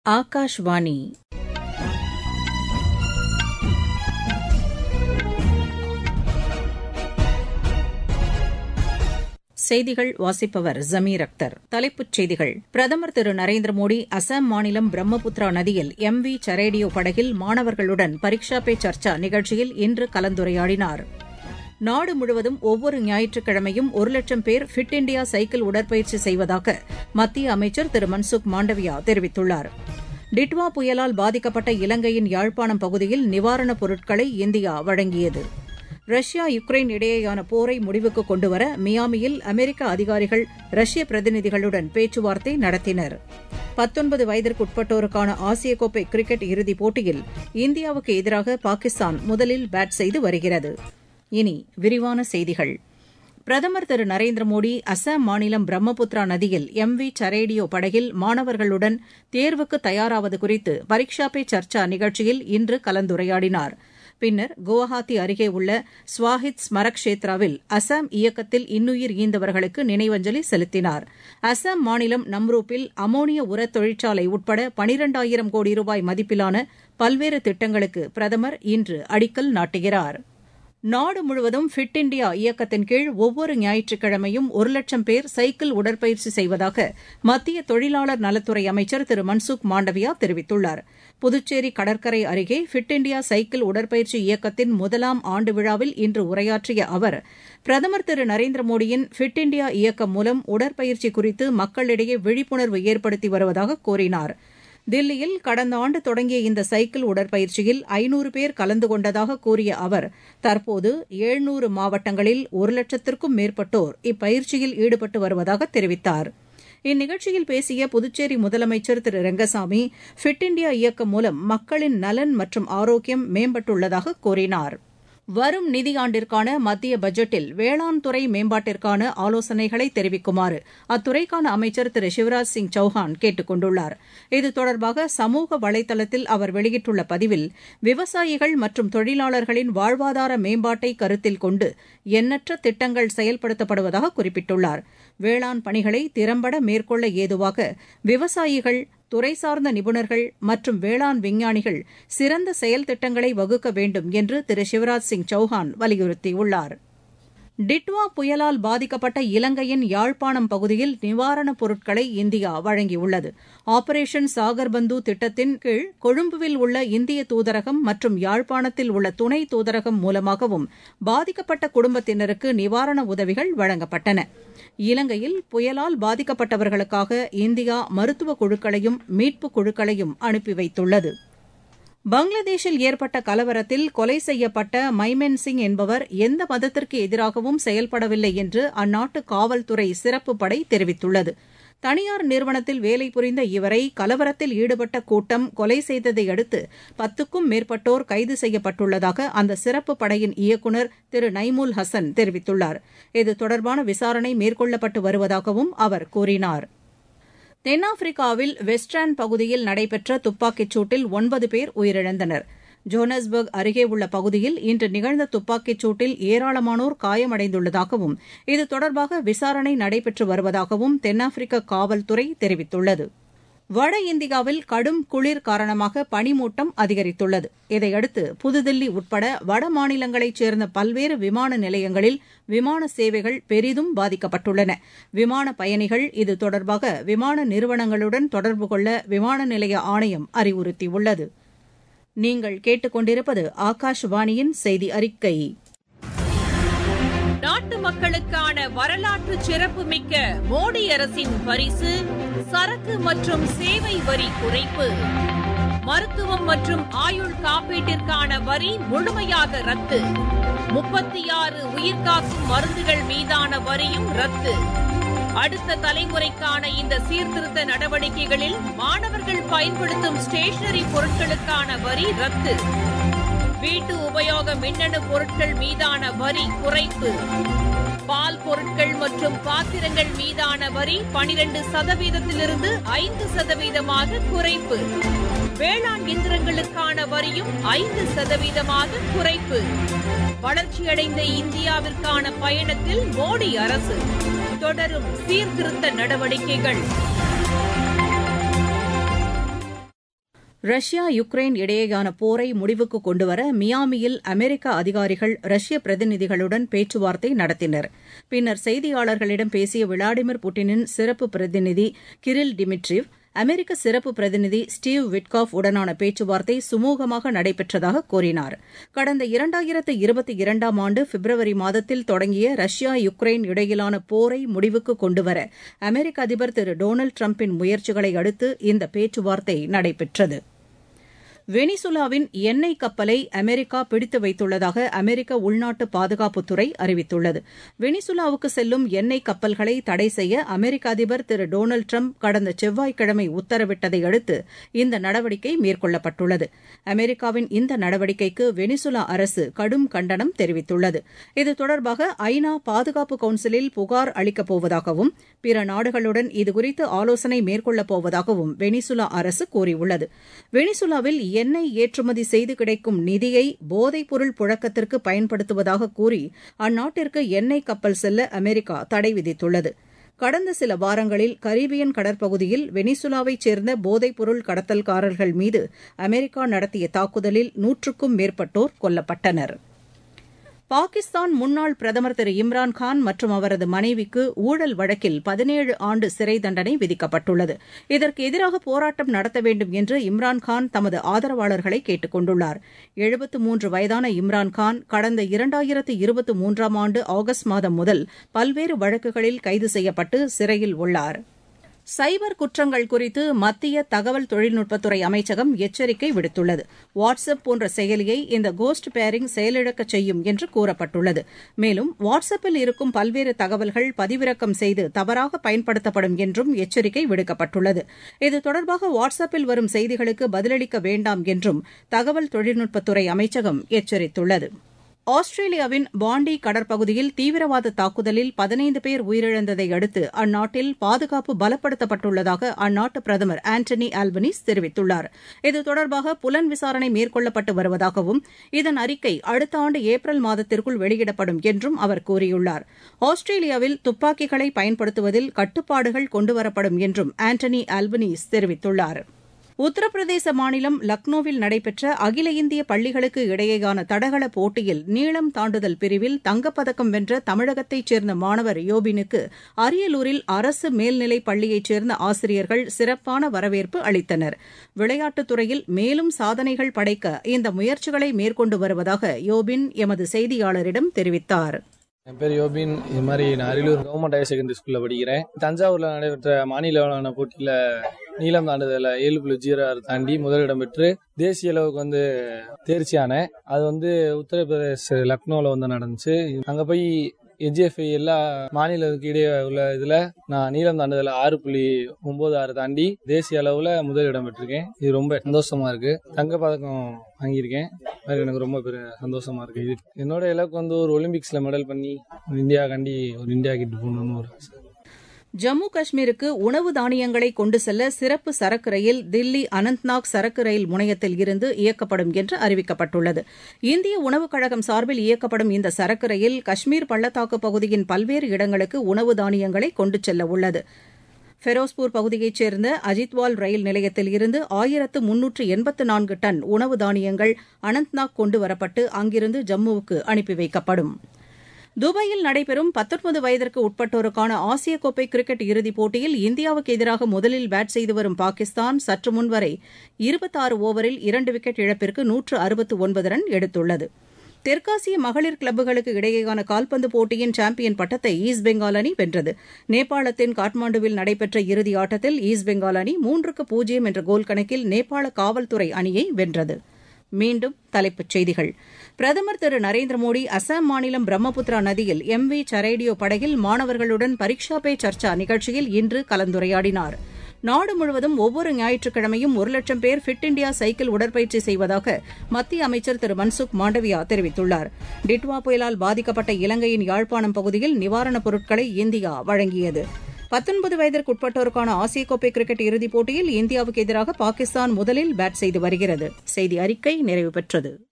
ஆகாஷ்வாணி செய்திகள் வாசிப்பவர் ஜமீர் அக்தர் தலைப்புச் செய்திகள் பிரதமர் திரு நரேந்திர மோடி அசாம் மாநிலம் பிரம்மபுத்திரா நதியில் எம் வி சரேடியோ படகில் மாணவர்களுடன் பரீக்ஷா பே சர்ச்சா நிகழ்ச்சியில் இன்று கலந்துரையாடினார் நாடு முழுவதும் ஒவ்வொரு ஞாயிற்றுக்கிழமையும் ஒரு லட்சம் பேர் ஃபிட் இண்டியா சைக்கிள் உடற்பயிற்சி செய்வதாக மத்திய அமைச்சர் திரு மன்சுக் மாண்டவியா தெரிவித்துள்ளார் டிட்வா புயலால் பாதிக்கப்பட்ட இலங்கையின் யாழ்ப்பாணம் பகுதியில் நிவாரணப் பொருட்களை இந்தியா வழங்கியது ரஷ்யா யுக்ரைன் இடையேயான போரை முடிவுக்கு கொண்டுவர மியாமியில் அமெரிக்க அதிகாரிகள் ரஷ்ய பிரதிநிதிகளுடன் பேச்சுவார்த்தை நடத்தினர் பத்தொன்பது வயதிற்குட்பட்டோருக்கான ஆசிய கோப்பை கிரிக்கெட் இறுதிப் போட்டியில் இந்தியாவுக்கு எதிராக பாகிஸ்தான் முதலில் பேட் செய்து வருகிறது இனி விரிவான செய்திகள் பிரதமர் திரு நரேந்திர மோடி அசாம் மாநிலம் பிரம்மபுத்திரா நதியில் எம் வி சரேடியோ படகில் மாணவர்களுடன் தேர்வுக்கு தயாராவது குறித்து பரீக்ஷா பே சர்ச்சா நிகழ்ச்சியில் இன்று கலந்துரையாடினார் பின்னர் குவஹாத்தி அருகே உள்ள ஸ்வாஹித் ஸ்மரக் க்ஷேத்ராவில் அசாம் இயக்கத்தில் இன்னுயிர் ஈந்தவர்களுக்கு நினைவஞ்சலி செலுத்தினார் அசாம் மாநிலம் நம்ரூப்பில் அமோனிய உரத் தொழிற்சாலை உட்பட பனிரெண்டாயிரம் கோடி ரூபாய் மதிப்பிலான பல்வேறு திட்டங்களுக்கு பிரதமர் இன்று அடிக்கல் நாட்டுகிறார் நாடு முழுவதும் ஃபிட் இண்டியா இயக்கத்தின் கீழ் ஒவ்வொரு ஞாயிற்றுக்கிழமையும் ஒரு லட்சம் பேர் சைக்கிள் உடற்பயிற்சி செய்வதாக மத்திய தொழிலாளர் நலத்துறை அமைச்சர் திரு மன்சுக் மாண்டவியா தெரிவித்துள்ளார் புதுச்சேரி கடற்கரை அருகே ஃபிட் இண்டியா சைக்கிள் உடற்பயிற்சி இயக்கத்தின் முதலாம் ஆண்டு விழாவில் இன்று உரையாற்றிய அவர் பிரதமர் திரு நரேந்திர மோடியின் ஃபிட் இண்டியா இயக்கம் மூலம் உடற்பயிற்சி குறித்து மக்களிடையே விழிப்புணர்வு ஏற்படுத்தி வருவதாக கூறினார் தில்லியில் கடந்த ஆண்டு தொடங்கிய இந்த சைக்கிள் உடற்பயிற்சியில் ஐநூறு பேர் கலந்து கொண்டதாக கூறிய அவர் தற்போது எழுநூறு மாவட்டங்களில் ஒரு லட்சத்திற்கும் மேற்பட்டோர் இப்பயிற்சியில் ஈடுபட்டு வருவதாக தெரிவித்தார் இந்நிகழ்ச்சியில் பேசிய புதுச்சேரி முதலமைச்சர் திரு ரெங்கசாமி ஃபிட் இண்டியா இயக்கம் மூலம் மக்களின் நலன் மற்றும் ஆரோக்கியம் மேம்பட்டுள்ளதாக கூறினார் வரும் நிதியாண்டிற்கான மத்திய பட்ஜெட்டில் வேளாண் துறை மேம்பாட்டிற்கான ஆலோசனைகளை தெரிவிக்குமாறு அத்துறைக்கான அமைச்சர் திரு சிவராஜ் சிங் சௌஹான் கேட்டுக் கொண்டுள்ளார் இது தொடர்பாக சமூக வலைதளத்தில் அவர் வெளியிட்டுள்ள பதிவில் விவசாயிகள் மற்றும் தொழிலாளர்களின் வாழ்வாதார மேம்பாட்டை கருத்தில் கொண்டு எண்ணற்ற திட்டங்கள் செயல்படுத்தப்படுவதாக குறிப்பிட்டுள்ளார் வேளாண் பணிகளை திறம்பட மேற்கொள்ள ஏதுவாக விவசாயிகள் துறை சார்ந்த நிபுணர்கள் மற்றும் வேளாண் விஞ்ஞானிகள் சிறந்த செயல் திட்டங்களை வகுக்க வேண்டும் என்று திரு சிவராஜ் சிங் சௌஹான் வலியுறுத்தியுள்ளார் டிட்வா புயலால் பாதிக்கப்பட்ட இலங்கையின் யாழ்ப்பாணம் பகுதியில் நிவாரணப் பொருட்களை இந்தியா வழங்கியுள்ளது ஆபரேஷன் சாகர்பந்து திட்டத்தின் கீழ் கொழும்புவில் உள்ள இந்திய தூதரகம் மற்றும் யாழ்ப்பாணத்தில் உள்ள துணை தூதரகம் மூலமாகவும் பாதிக்கப்பட்ட குடும்பத்தினருக்கு நிவாரண உதவிகள் வழங்கப்பட்டன இலங்கையில் புயலால் பாதிக்கப்பட்டவர்களுக்காக இந்தியா மருத்துவ குழுக்களையும் மீட்புக் குழுக்களையும் அனுப்பி வைத்துள்ளது பங்களாதேஷில் ஏற்பட்ட கலவரத்தில் கொலை செய்யப்பட்ட மைமென் சிங் என்பவர் எந்த மதத்திற்கு எதிராகவும் செயல்படவில்லை என்று அந்நாட்டு காவல்துறை சிறப்பு படை தெரிவித்துள்ளது தனியார் நிறுவனத்தில் வேலை புரிந்த இவரை கலவரத்தில் ஈடுபட்ட கூட்டம் கொலை செய்ததை அடுத்து பத்துக்கும் மேற்பட்டோர் கைது செய்யப்பட்டுள்ளதாக அந்த சிறப்பு படையின் இயக்குநர் திரு நைமுல் ஹசன் தெரிவித்துள்ளார் இது தொடர்பான விசாரணை மேற்கொள்ளப்பட்டு வருவதாகவும் அவர் கூறினார் தென்னாப்பிரிக்காவில் வெஸ்ட்ராண்ட் பகுதியில் நடைபெற்ற துப்பாக்கிச் சூட்டில் ஒன்பது பேர் உயிரிழந்தனர் ஜோனஸ்பர்க் அருகே உள்ள பகுதியில் இன்று நிகழ்ந்த துப்பாக்கிச் சூட்டில் ஏராளமானோர் காயமடைந்துள்ளதாகவும் இது தொடர்பாக விசாரணை நடைபெற்று வருவதாகவும் தென்னாப்பிரிக்க காவல்துறை தெரிவித்துள்ளது வட இந்தியாவில் கடும் குளிர் காரணமாக பனிமூட்டம் அதிகரித்துள்ளது இதையடுத்து புதுதில்லி உட்பட வட மாநிலங்களைச் சேர்ந்த பல்வேறு விமான நிலையங்களில் விமான சேவைகள் பெரிதும் பாதிக்கப்பட்டுள்ளன விமான பயணிகள் இது தொடர்பாக விமான நிறுவனங்களுடன் தொடர்பு கொள்ள விமான நிலைய ஆணையம் அறிவுறுத்தியுள்ளது நீங்கள் கேட்டுக்கொண்டிருப்பது ஆகாஷ்வாணியின் செய்தி அறிக்கை நாட்டு மக்களுக்கான வரலாற்று சிறப்புமிக்க மோடி அரசின் பரிசு சரக்கு மற்றும் சேவை வரி குறைப்பு மருத்துவம் மற்றும் ஆயுள் காப்பீட்டிற்கான வரி முழுமையாக ரத்து முப்பத்தி ஆறு உயிர்காக்கும் மருந்துகள் மீதான வரியும் ரத்து அடுத்த தலைமுறைக்கான இந்த சீர்திருத்த நடவடிக்கைகளில் மாணவர்கள் பயன்படுத்தும் ஸ்டேஷனரி பொருட்களுக்கான வரி ரத்து வீட்டு உபயோக மின்னணு பொருட்கள் மீதான வரி குறைப்பு பால் பொருட்கள் மற்றும் பாத்திரங்கள் மீதான வரி பனிரெண்டு சதவீதத்திலிருந்து ஐந்து சதவீதமாக குறைப்பு வேளாண் இயந்திரங்களுக்கான வரியும் ஐந்து சதவீதமாக குறைப்பு வளர்ச்சியடைந்த இந்தியாவிற்கான பயணத்தில் மோடி அரசு தொடரும் சீர்திருத்த நடவடிக்கைகள் ரஷ்யா யுக்ரைன் இடையேயான போரை முடிவுக்கு கொண்டுவர மியாமியில் அமெரிக்க அதிகாரிகள் ரஷ்ய பிரதிநிதிகளுடன் பேச்சுவார்த்தை நடத்தினர் பின்னர் செய்தியாளர்களிடம் பேசிய விளாடிமிர் புட்டினின் சிறப்பு பிரதிநிதி கிரில் டிமிட்ரிவ் அமெரிக்க சிறப்பு பிரதிநிதி ஸ்டீவ் விட்காஃப் உடனான பேச்சுவார்த்தை சுமூகமாக நடைபெற்றதாக கூறினார் கடந்த இரண்டாயிரத்து இருபத்தி இரண்டாம் ஆண்டு பிப்ரவரி மாதத்தில் தொடங்கிய ரஷ்யா யுக்ரைன் இடையிலான போரை முடிவுக்கு கொண்டுவர அமெரிக்க அதிபர் திரு டொனால்டு டிரம்பின் முயற்சிகளை அடுத்து இந்த பேச்சுவார்த்தை நடைபெற்றது வெனிசுலாவின் எண்ணெய் கப்பலை அமெரிக்கா பிடித்து வைத்துள்ளதாக அமெரிக்க உள்நாட்டு பாதுகாப்புத்துறை அறிவித்துள்ளது வெனிசுலாவுக்கு செல்லும் எண்ணெய் கப்பல்களை தடை செய்ய அமெரிக்க அதிபர் திரு டொனால்டு டிரம்ப் கடந்த செவ்வாய்க்கிழமை உத்தரவிட்டதை அடுத்து இந்த நடவடிக்கை மேற்கொள்ளப்பட்டுள்ளது அமெரிக்காவின் இந்த நடவடிக்கைக்கு வெனிசுலா அரசு கடும் கண்டனம் தெரிவித்துள்ளது இது தொடர்பாக ஐநா பாதுகாப்பு கவுன்சிலில் புகார் அளிக்கப் போவதாகவும் பிற நாடுகளுடன் இதுகுறித்து ஆலோசனை மேற்கொள்ளப் போவதாகவும் வெனிசுலா அரசு கூறியுள்ளது வெனிசுலாவில் எண்ணெய் ஏற்றுமதி செய்து கிடைக்கும் நிதியை போதைப்பொருள் புழக்கத்திற்கு பயன்படுத்துவதாக கூறி அந்நாட்டிற்கு எண்ணெய் கப்பல் செல்ல அமெரிக்கா தடை விதித்துள்ளது கடந்த சில வாரங்களில் கரீபியன் கடற்பகுதியில் வெனிசுலாவைச் சேர்ந்த போதைப்பொருள் கடத்தல்காரர்கள் மீது அமெரிக்கா நடத்திய தாக்குதலில் நூற்றுக்கும் மேற்பட்டோர் கொல்லப்பட்டனர் பாகிஸ்தான் முன்னாள் பிரதமர் திரு இம்ரான்கான் மற்றும் அவரது மனைவிக்கு ஊழல் வழக்கில் பதினேழு ஆண்டு சிறை தண்டனை விதிக்கப்பட்டுள்ளது இதற்கு எதிராக போராட்டம் நடத்த வேண்டும் என்று இம்ரான்கான் தமது ஆதரவாளர்களை கேட்டுக் கொண்டுள்ளார் எழுபத்து மூன்று வயதான இம்ரான்கான் கடந்த இரண்டாயிரத்து இருபத்தி மூன்றாம் ஆண்டு ஆகஸ்ட் மாதம் முதல் பல்வேறு வழக்குகளில் கைது செய்யப்பட்டு சிறையில் உள்ளார் சைபர் குற்றங்கள் குறித்து மத்திய தகவல் தொழில்நுட்பத்துறை அமைச்சகம் எச்சரிக்கை விடுத்துள்ளது வாட்ஸ் அப் போன்ற செயலியை இந்த கோஸ்ட் பேரிங் செயலிழக்கச் செய்யும் என்று கூறப்பட்டுள்ளது மேலும் வாட்ஸ் அப்பில் இருக்கும் பல்வேறு தகவல்கள் பதிவிறக்கம் செய்து தவறாக பயன்படுத்தப்படும் என்றும் எச்சரிக்கை விடுக்கப்பட்டுள்ளது இது தொடர்பாக வாட்ஸ் அப்பில் வரும் செய்திகளுக்கு பதிலளிக்க வேண்டாம் என்றும் தகவல் தொழில்நுட்பத்துறை அமைச்சகம் எச்சரித்துள்ளது ஆஸ்திரேலியாவின் பாண்டி கடற்பகுதியில் தீவிரவாத தாக்குதலில் பதினைந்து பேர் உயிரிழந்ததை அடுத்து அந்நாட்டில் பாதுகாப்பு பலப்படுத்தப்பட்டுள்ளதாக அந்நாட்டு பிரதமர் ஆண்டனி ஆல்பனீஸ் தெரிவித்துள்ளார் இது தொடர்பாக புலன் விசாரணை மேற்கொள்ளப்பட்டு வருவதாகவும் இதன் அறிக்கை அடுத்த ஆண்டு ஏப்ரல் மாதத்திற்குள் வெளியிடப்படும் என்றும் அவர் கூறியுள்ளார் ஆஸ்திரேலியாவில் துப்பாக்கிகளை பயன்படுத்துவதில் கட்டுப்பாடுகள் கொண்டுவரப்படும் என்றும் ஆண்டனி ஆல்பனீஸ் தெரிவித்துள்ளாா் உத்தரப்பிரதேச மாநிலம் லக்னோவில் நடைபெற்ற அகில இந்திய பள்ளிகளுக்கு இடையேயான தடகள போட்டியில் நீளம் தாண்டுதல் பிரிவில் தங்கப்பதக்கம் வென்ற தமிழகத்தைச் சேர்ந்த மாணவர் யோபினுக்கு அரியலூரில் அரசு மேல்நிலைப் பள்ளியைச் சேர்ந்த ஆசிரியர்கள் சிறப்பான வரவேற்பு அளித்தனர் விளையாட்டுத் துறையில் மேலும் சாதனைகள் படைக்க இந்த முயற்சிகளை மேற்கொண்டு வருவதாக யோபின் எமது செய்தியாளரிடம் தெரிவித்தார் என் பேர் யோபின் இது மாதிரி நான் அரியலூர் கவர்மெண்ட் ஹையர் செகண்டரி ஸ்கூலில் படிக்கிறேன் தஞ்சாவூரில் நடைபெற்ற மாநில அளவிலான போட்டியில் நீளம் தாண்டுதல ஏழு புள்ளி ஜீரோ ஆறு தாண்டி முதலிடம் பெற்று தேசிய அளவுக்கு வந்து தேர்ச்சி ஆனேன் அது வந்து உத்தரப்பிரதேச லக்னோவில் வந்து நடந்துச்சு அங்கே போய் எஜிஎஃப்ஐ எல்லா மாநிலத்துக்கு இடையே உள்ள இதில் நான் நீளம் தாண்டுதல ஆறு புள்ளி ஒன்பது ஆறு தாண்டி தேசிய அளவில் முதலிடம் பெற்றிருக்கேன் இது ரொம்ப சந்தோஷமா இருக்கு தங்க பதக்கம் வாங்கியிருக்கேன் அது எனக்கு ரொம்ப பெரிய சந்தோஷமா இருக்கு இது என்னோட இலக்கு வந்து ஒரு ஒலிம்பிக்ஸ்ல மெடல் பண்ணி இந்தியா கண்டி ஒரு இந்தியா கிட்ட போகணும்னு ஒரு ஆசை ஜம்மு காஷ்மீருக்கு உணவு தானியங்களை கொண்டு செல்ல சிறப்பு சரக்கு ரயில் தில்லி அனந்த்நாக் சரக்கு ரயில் முனையத்தில் இருந்து இயக்கப்படும் என்று அறிவிக்கப்பட்டுள்ளது இந்திய உணவுக் கழகம் சார்பில் இயக்கப்படும் இந்த சரக்கு ரயில் காஷ்மீர் பள்ளத்தாக்கு பகுதியின் பல்வேறு இடங்களுக்கு உணவு தானியங்களை கொண்டு செல்ல உள்ளது ஃபெரோஸ்பூர் பகுதியைச் சேர்ந்த அஜித்வால் ரயில் நிலையத்தில் இருந்து ஆயிரத்து முன்னூற்று எண்பத்து நான்கு டன் உணவு தானியங்கள் அனந்த்நாக் கொண்டு வரப்பட்டு அங்கிருந்து ஜம்முவுக்கு அனுப்பி வைக்கப்படும் துபாயில் நடைபெறும் பத்தொன்பது வயதிற்கு உட்பட்டோருக்கான ஆசிய கோப்பை கிரிக்கெட் இறுதிப் போட்டியில் இந்தியாவுக்கு எதிராக முதலில் பேட் செய்து வரும் பாகிஸ்தான் சற்று முன்வரை இருபத்தாறு ஓவரில் இரண்டு விக்கெட் இழப்பிற்கு நூற்று அறுபத்து ஒன்பது ரன் எடுத்துள்ளது தெற்காசிய மகளிர் கிளப்புகளுக்கு இடையேயான கால்பந்து போட்டியின் சாம்பியன் பட்டத்தை ஈஸ்ட் பெங்கால் அணி வென்றது நேபாளத்தின் காட்மாண்டுவில் நடைபெற்ற இறுதி ஆட்டத்தில் ஈஸ்ட் பெங்கால் அணி மூன்றுக்கு பூஜ்ஜியம் என்ற கோல் கணக்கில் நேபாள காவல்துறை அணியை வென்றது மீண்டும் தலைப்புச் செய்திகள் பிரதமர் திரு நரேந்திர மோடி அசாம் மாநிலம் பிரம்மபுத்திரா நதியில் எம் வி சரேடியோ படகில் மாணவர்களுடன் பரீக்ஷா பே சர்ச்சா நிகழ்ச்சியில் இன்று கலந்துரையாடினார் நாடு முழுவதும் ஒவ்வொரு ஞாயிற்றுக்கிழமையும் ஒரு லட்சம் பேர் ஃபிட் இண்டியா சைக்கிள் உடற்பயிற்சி செய்வதாக மத்திய அமைச்சர் திரு மன்சுக் மாண்டவியா தெரிவித்துள்ளார் டிட்வா புயலால் பாதிக்கப்பட்ட இலங்கையின் யாழ்ப்பாணம் பகுதியில் நிவாரணப் பொருட்களை இந்தியா வழங்கியது பத்தொன்பது வயதிற்குட்பட்டோருக்கான ஆசிய கோப்பை கிரிக்கெட் இறுதிப் போட்டியில் இந்தியாவுக்கு எதிராக பாகிஸ்தான் முதலில் பேட் செய்து வருகிறது செய்தி அறிக்கை நிறைவு பெற்றது